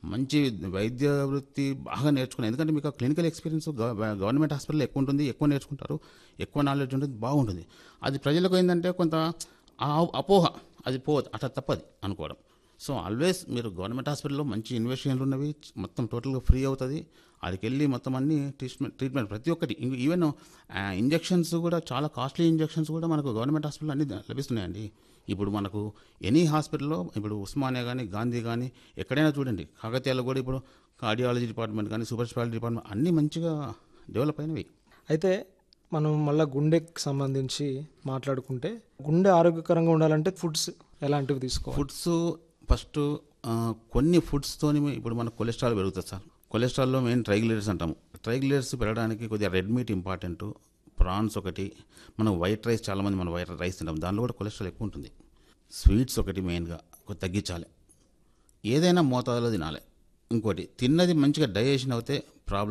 మంచి వైద్య వృత్తి బాగా నేర్చుకున్నాను ఎందుకంటే మీకు క్లినికల్ ఎక్స్పీరియన్స్ గవర్నమెంట్ హాస్పిటల్ ఎక్కువ ఉంటుంది ఎక్కువ నేర్చుకుంటారు ఎక్కువ నాలెడ్జ్ ఉంటుంది బాగుంటుంది అది ప్రజలకు ఏంటంటే కొంత ఆ అపోహ అది పోదు అట్లా తప్పది అనుకోవడం సో ఆల్వేస్ మీరు గవర్నమెంట్ హాస్పిటల్లో మంచి ఇన్వెస్టిగేషన్లు ఉన్నవి మొత్తం టోటల్గా ఫ్రీ అవుతుంది అక్కడికి వెళ్ళి మొత్తం అన్ని ట్రీట్మెంట్ ట్రీట్మెంట్ ప్రతి ఒక్కటి ఇంక- ఈవెన్ ఇంజెక్షన్స్ కూడా చాలా కాస్ట్లీ ఇంజెక్షన్స్ కూడా మనకు గవర్నమెంట్ హాస్పిటల్ అన్ని లభిస్తున్నాయండి ఇప్పుడు మనకు ఎనీ హాస్పిటల్లో ఇప్పుడు ఉస్మానియా కానీ గాంధీ కానీ ఎక్కడైనా చూడండి కాకతీయాలో కూడా ఇప్పుడు కార్డియాలజీ డిపార్ట్మెంట్ కానీ సూపర్ స్పెషాలిటీ డిపార్ట్మెంట్ అన్నీ మంచిగా డెవలప్ అయినవి అయితే మనం మళ్ళీ గుండెకి సంబంధించి మాట్లాడుకుంటే గుండె ఆరోగ్యకరంగా ఉండాలంటే ఫుడ్స్ ఎలాంటివి తీసుకోవాలి ఫుడ్స్ ఫస్ట్ ఆ, కొన్ని ఫుడ్స్తోని ఇప్పుడు మన కొలెస్ట్రాల్ పెరుగుతుంది సార్ కొలెస్ట్రాల్లో మెయిన్ ట్రైగ్లియర్స్ అంటాము ట్రైగ్లియర్స్ పెరగడానికి కొద్దిగా రెడ్ మీట్ ఇంపార్టెంట్ ప్రాన్స్ ఒకటి మనం వైట్ రైస్ చాలామంది మనం వైట్ రైస్ తింటాం దానిలో కూడా కొలెస్ట్రాల్ ఎక్కువ ఉంటుంది స్వీట్స్ ఒకటి మెయిన్గా కొద్ది తగ్గించాలి ఏదైనా మోతాదులో తినాలి ఇంకోటి తిన్నది మంచిగా డైజెషన్ అవుతే